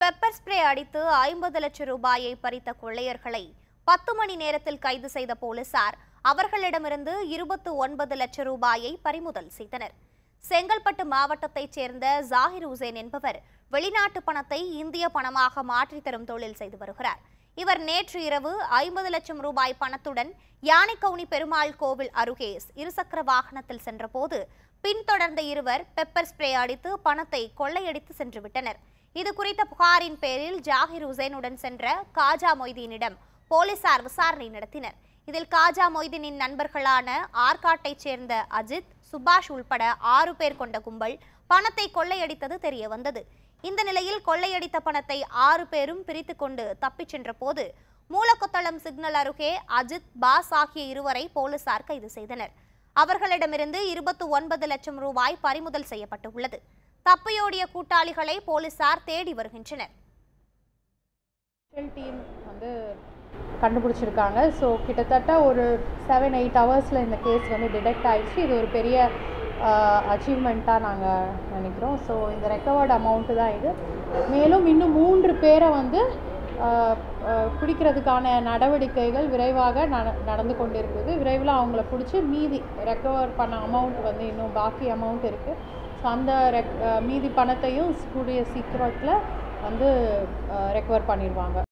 pepper spray அடித்து ஐம்பது லட்சம் ரூபாயை பறித்த கொள்ளையர்களை பத்து மணி நேரத்தில் கைது செய்த போலீசார் அவர்களிடமிருந்து இருபத்து ஒன்பது லட்சம் ரூபாயை பறிமுதல் செய்தனர் செங்கல்பட்டு மாவட்டத்தைச் சேர்ந்த ஜாகிர் ஹுசேன் என்பவர் வெளிநாட்டு பணத்தை இந்திய பணமாக மாற்றித் தரும் தொழில் செய்து வருகிறார் இவர் நேற்று இரவு ஐம்பது லட்சம் ரூபாய் பணத்துடன் யானைக்கவுனி பெருமாள் கோவில் அருகே இருசக்கர வாகனத்தில் சென்றபோது பின்தொடர்ந்த இருவர் பெப்பர் ஸ்ப்ரே அடித்து பணத்தை கொள்ளையடித்து சென்று விட்டனர் இது குறித்த புகாரின் பேரில் ஜாகிர் ஹுசேனுடன் சென்ற காஜா மொய்தீனிடம் போலீசார் விசாரணை நடத்தினர் இதில் காஜா மொய்தீனின் நண்பர்களான ஆற்காட்டைச் சேர்ந்த அஜித் சுபாஷ் உள்பட ஆறு பேர் கொண்ட கும்பல் பணத்தை கொள்ளையடித்தது தெரிய வந்தது இந்த நிலையில் கொள்ளையடித்த பணத்தை ஆறு பேரும் பிரித்து கொண்டு தப்பிச் சென்ற போது மூலக்கொத்தளம் சிக்னல் அருகே அஜித் பாஸ் ஆகிய இருவரை போலீசார் கைது செய்தனர் அவர்களிடமிருந்து இருபத்து ஒன்பது லட்சம் ரூபாய் பறிமுதல் செய்யப்பட்டுள்ளது தப்பியோடிய கூட்டாளிகளை போலீசார் தேடி வருகின்றனர் ஸ்பெஷல் டீம் வந்து கண்டுபிடிச்சிருக்காங்க ஸோ கிட்டத்தட்ட ஒரு செவன் எயிட் ஹவர்ஸில் இந்த கேஸ் வந்து டிடெக்ட் ஆயிடுச்சு இது ஒரு பெரிய அச்சீவ்மெண்ட்டாக நாங்கள் நினைக்கிறோம் ஸோ இந்த ரெக்கவர்ட் அமௌண்ட்டு தான் இது மேலும் இன்னும் மூன்று பேரை வந்து ஆஹ், ஆஹ், பிடிக்கிறதுக்கான நடவடிக்கைகள் விரைவாக நட நடந்து கொண்டிருக்குது விரைவில் அவங்கள பிடிச்சி மீதி ரெக்கவர் பண்ண அமௌண்ட் வந்து இன்னும் பாக்கி அமௌண்ட் இருக்குது ஸோ அந்த ரெக் ஆஹ், மீதி பணத்தையும் கூடிய சீக்கிரத்தில் வந்து ரெக்கவர் பண்ணிடுவாங்க